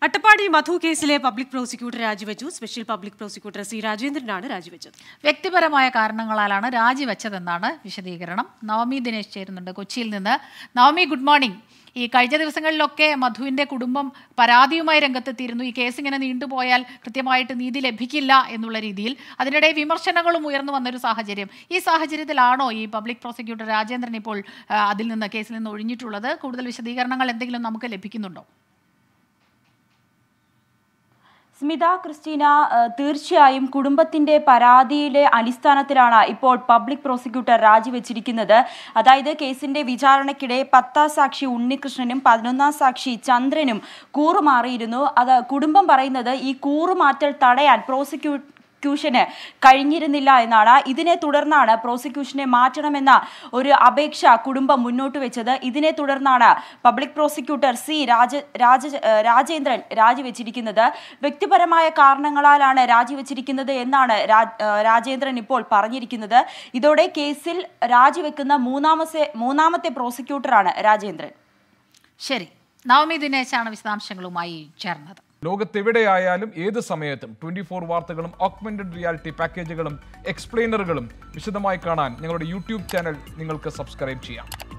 അട്ടപ്പാടി മധു കേസിലെ public prosecutor രാജിവെച്ചു special public prosecutor C രാജേന്ദ്രനാണ് രാജിവെച്ചത് വ്യക്തിപരമായ കാരണങ്ങളാലാണ് രാജിവെച്ചതെന്നാണ് വിശദീകരണം നവമി ദിനേശ് ചേരുന്നുണ്ട് കൊച്ചിയിൽ നിന്ന് നവമി ഗുഡ് മോർണിംഗ് ഈ കഴിഞ്ഞ ദിവസങ്ങളിലൊക്കെ മധുവിന്റെ കുടുംബം പരാതിയുമായി രംഗത്തെത്തിയിരുന്നു ഈ കേസ് ഇങ്ങനെ നീണ്ടുപോയാൽ കൃത്യമായിട്ട് നീതി ലഭിക്കില്ല എന്നുള്ള രീതിയിൽ അതിനിടെ വിമർശനങ്ങളും ഉയർന്നു വന്നൊരു സാഹചര്യം ഈ സാഹചര്യത്തിലാണോ ഈ പബ്ലിക് പ്രോസിക്യൂട്ടർ രാജേന്ദ്രൻ ഇപ്പോൾ ആ, അതിൽ നിന്ന് കേസിൽ നിന്ന് ഒഴിഞ്ഞിട്ടുള്ളത് കൂടുതൽ വിശദീകരണങ്ങൾ എന്തെങ്കിലും നമുക്ക് ലഭിക്കുന്നുണ്ടോ സ്മിത ക്രിസ്റ്റീന ഏഹ്, തീർച്ചയായും കുടുംബത്തിന്റെ പരാതിയുടെ അടിസ്ഥാനത്തിലാണ് ഇപ്പോൾ പബ്ലിക് പ്രോസിക്യൂട്ടർ രാജിവെച്ചിരിക്കുന്നത് അതായത് കേസിന്റെ വിചാരണയ്ക്കിടെ പത്താം സാക്ഷി ഉണ്ണികൃഷ്ണനും പതിനൊന്നാം സാക്ഷി ചന്ദ്രനും കൂറുമാറിയിരുന്നു അത് കുടുംബം പറയുന്നത് ഈ കൂറുമാറ്റൽ തടയാൻ പ്രോസിക്യൂ പ്രോസിക്യൂഷന് കഴിഞ്ഞിരുന്നില്ല എന്നാണ് ഇതിനെ തുടർന്നാണ് പ്രോസിക്യൂഷനെ മാറ്റണമെന്ന ഒരു അപേക്ഷ കുടുംബം മുന്നോട്ട് വെച്ചത് ഇതിനെ തുടർന്നാണ് public prosecutor C Raja Raja ഏഹ് രാജേന്ദ്രൻ രാജിവെച്ചിരിക്കുന്നത് വ്യക്തിപരമായ കാരണങ്ങളാലാണ് രാജിവെച്ചിരിക്കുന്നത് എന്നാണ് രാ- ഏഹ് രാജേന്ദ്രൻ ഇപ്പോൾ പറഞ്ഞിരിക്കുന്നത് ഇതോടെ കേസിൽ രാജിവെക്കുന്ന മൂന്നാമത്തെ മൂന്നാമത്തെ പ്രോസിക്യൂട്ടറാണ് രാജേന്ദ്രൻ ശരി നവമി ദിനേശാണ് വിശദാംശങ്ങളുമായി ചേർന്നത് ലോകത്തെവിടെയായാലും ഏത് സമയത്തും ട്വന്റി ഫോർ വാർത്തകളും ഓഗ്മെന്റഡ് റിയാലിറ്റി പാക്കേജുകളും എക്സ്പ്ലെയിനറുകളും വിശദമായി കാണാൻ ഞങ്ങളുടെ യൂട്യൂബ് ചാനൽ നിങ്ങൾക്ക് സബ്സ്ക്രൈബ് ചെയ്യാം